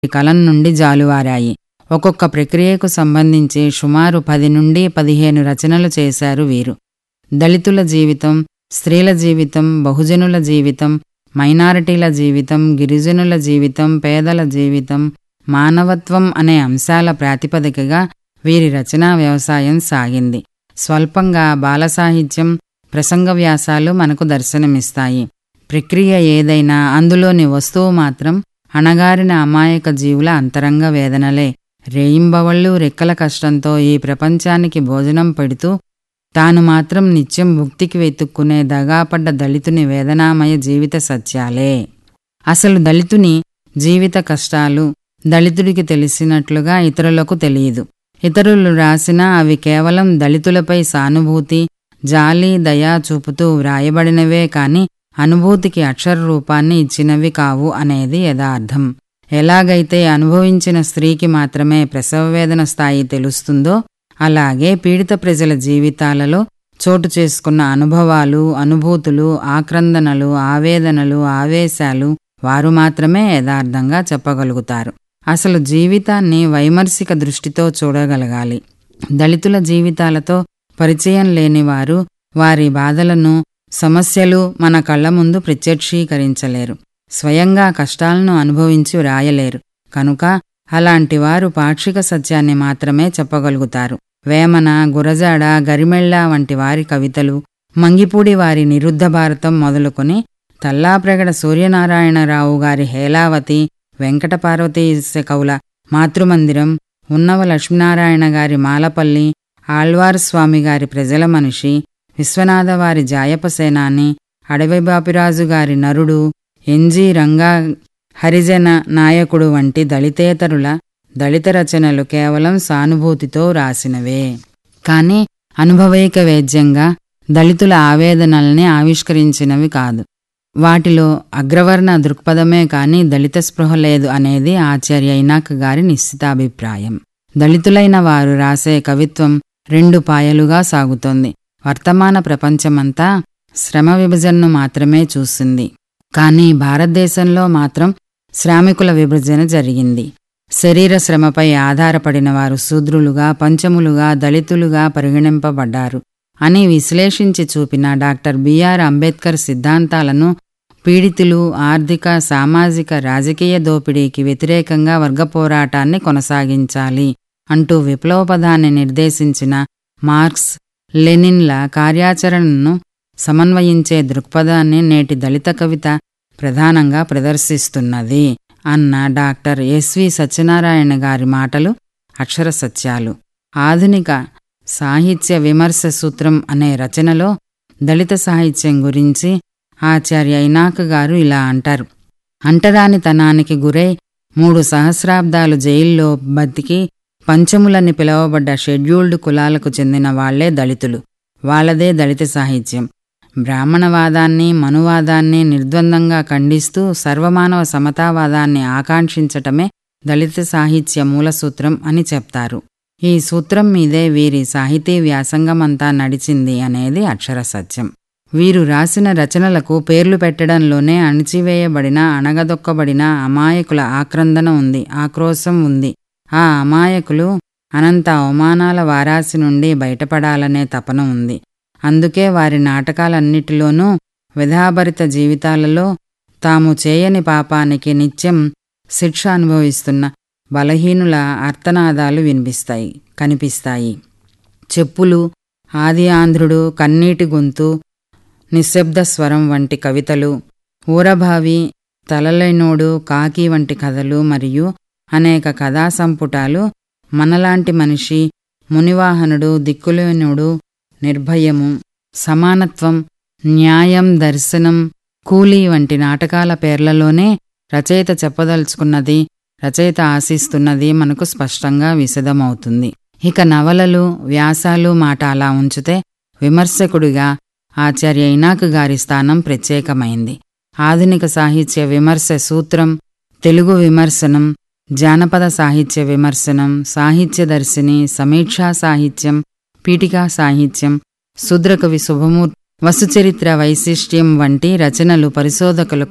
కలం నుండి జాలువారాయి ఒక్కొక్క ప్రక్రియకు సంబంధించి సుమారు పది నుండి పదిహేను రచనలు చేశారు వీరు దళితుల జీవితం స్త్రీల జీవితం బహుజనుల జీవితం మైనారిటీల జీవితం గిరిజనుల జీవితం పేదల జీవితం మానవత్వం అనే అంశాల ప్రాతిపదికగా వీరి రచనా వ్యవసాయం సాగింది స్వల్పంగా బాల సాహిత్యం ప్రసంగ వ్యాసాలు మనకు దర్శనమిస్తాయి ప్రక్రియ ఏదైనా అందులోని వస్తువు మాత్రం అణగారిన అమాయక జీవుల అంతరంగ వేదనలే రేయింబవళ్ళు రెక్కల కష్టంతో ఈ ప్రపంచానికి భోజనం పెడుతూ తాను మాత్రం నిత్యం ముక్తికి వెతుక్కునే దగాపడ్డ దళితుని వేదనామయ జీవిత సత్యాలే అసలు దళితుని జీవిత కష్టాలు దళితుడికి తెలిసినట్లుగా ఇతరులకు తెలియదు ఇతరులు రాసినా అవి కేవలం దళితులపై సానుభూతి జాలి దయా చూపుతూ వ్రాయబడినవే కాని అనుభూతికి అక్షర రూపాన్ని ఇచ్చినవి కావు అనేది యథార్థం ఎలాగైతే అనుభవించిన స్త్రీకి మాత్రమే ప్రసవవేదన స్థాయి తెలుస్తుందో అలాగే పీడిత ప్రజల జీవితాలలో చోటు చేసుకున్న అనుభవాలు అనుభూతులు ఆక్రందనలు ఆవేదనలు ఆవేశాలు వారు మాత్రమే యథార్థంగా చెప్పగలుగుతారు అసలు జీవితాన్ని వైమర్శిక దృష్టితో చూడగలగాలి దళితుల జీవితాలతో పరిచయం లేని వారు వారి బాధలను సమస్యలు మన కళ్ల ముందు ప్రత్యక్షీకరించలేరు స్వయంగా కష్టాలను అనుభవించి వ్రాయలేరు కనుక అలాంటి వారు పాక్షిక సత్యాన్ని మాత్రమే చెప్పగలుగుతారు వేమన గురజాడ గరిమెళ్ళ వంటి వారి కవితలు మంగిపూడి వారి నిరుద్ధ భారతం మొదలుకొని తల్లాప్రగడ సూర్యనారాయణరావు గారి హేలావతి వెంకట పార్వతీశ కవుల మాతృమందిరం ఉన్నవ లక్ష్మీనారాయణ గారి మాలపల్లి ఆళ్వార్ స్వామి గారి ప్రజల మనిషి విశ్వనాథవారి జాయపసేనాని అడవి బాపిరాజు గారి నరుడు ఎన్జి రంగా హరిజన నాయకుడు వంటి దళితేతరుల దళిత రచనలు కేవలం సానుభూతితో రాసినవే కాని అనుభవైక వేద్యంగా దళితుల ఆవేదనల్ని ఆవిష్కరించినవి కాదు వాటిలో అగ్రవర్ణ దృక్పథమే కాని దళిత స్పృహ లేదు అనేది ఆచార్య ఐనాక్ గారి నిశ్చితాభిప్రాయం దళితులైన వారు రాసే కవిత్వం రెండు పాయలుగా సాగుతోంది వర్తమాన ప్రపంచమంతా శ్రమ విభజనను మాత్రమే చూసింది కానీ భారతదేశంలో మాత్రం శ్రామికుల విభజన జరిగింది శరీర శ్రమపై ఆధారపడిన వారు శూద్రులుగా పంచములుగా దళితులుగా పరిగణింపబడ్డారు అని విశ్లేషించి చూపిన డాక్టర్ బిఆర్ అంబేద్కర్ సిద్ధాంతాలను పీడితులు ఆర్థిక సామాజిక రాజకీయ దోపిడీకి వ్యతిరేకంగా వర్గ పోరాటాన్ని కొనసాగించాలి అంటూ విప్లవపదాన్ని నిర్దేశించిన మార్క్స్ లెనిన్ల కార్యాచరణను సమన్వయించే దృక్పథాన్ని నేటి దళిత కవిత ప్రధానంగా ప్రదర్శిస్తున్నది అన్న డాక్టర్ ఎస్వి సత్యనారాయణ గారి మాటలు అక్షర సత్యాలు ఆధునిక సాహిత్య విమర్శ సూత్రం అనే రచనలో దళిత సాహిత్యం గురించి ఆచార్య ఐనాక్ గారు ఇలా అంటారు అంటరానితనానికి గురై మూడు సహస్రాబ్దాలు జైల్లో బతికి పంచములని పిలువబడ్డ షెడ్యూల్డ్ కులాలకు చెందిన వాళ్లే దళితులు వాళ్లదే దళిత సాహిత్యం బ్రాహ్మణవాదాన్ని మనువాదాన్ని నిర్ద్వందంగా ఖండిస్తూ సర్వమానవ సమతావాదాన్ని ఆకాంక్షించటమే దళిత సాహిత్య మూలసూత్రం అని చెప్తారు ఈ సూత్రం మీదే వీరి సాహితీ వ్యాసంగమంతా నడిచింది అనేది అక్షర సత్యం వీరు రాసిన రచనలకు పేర్లు పెట్టడంలోనే అణిచివేయబడిన అణగదొక్కబడిన అమాయకుల ఆక్రందన ఉంది ఆక్రోశం ఉంది ఆ అమాయకులు అనంత అవమానాల వారాసి నుండి బయటపడాలనే తపన ఉంది అందుకే వారి నాటకాలన్నిటిలోనూ విధాభరిత జీవితాలలో తాము చేయని పాపానికి నిత్యం శిక్ష అనుభవిస్తున్న బలహీనుల అర్తనాదాలు వినిపిస్తాయి కనిపిస్తాయి చెప్పులు ఆది ఆంధ్రుడు కన్నీటి గొంతు నిశ్శబ్ద స్వరం వంటి కవితలు ఊరభావి తలలైనోడు కాకి వంటి కథలు మరియు అనేక కథా సంపుటాలు మనలాంటి మనిషి మునివాహనుడు దిక్కులేనుడు నిర్భయము సమానత్వం న్యాయం దర్శనం కూలీ వంటి నాటకాల పేర్లలోనే రచయిత చెప్పదలుచుకున్నది రచయిత ఆశిస్తున్నది మనకు స్పష్టంగా విశదమవుతుంది ఇక నవలలు వ్యాసాలు మాట అలా ఉంచితే విమర్శకుడిగా ఆచార్య ఇనాక్ గారి స్థానం ప్రత్యేకమైంది ఆధునిక సాహిత్య విమర్శ సూత్రం తెలుగు విమర్శనం జానపద సాహిత్య విమర్శనం సాహిత్య దర్శిని సమీక్షా సాహిత్యం పీఠికా సాహిత్యం శూద్రకవి శుభమూర్ వసుచరిత్ర వైశిష్ట్యం వంటి రచనలు పరిశోధకులకు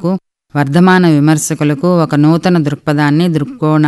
వర్ధమాన విమర్శకులకు ఒక నూతన దృక్పథాన్ని దృక్కోణ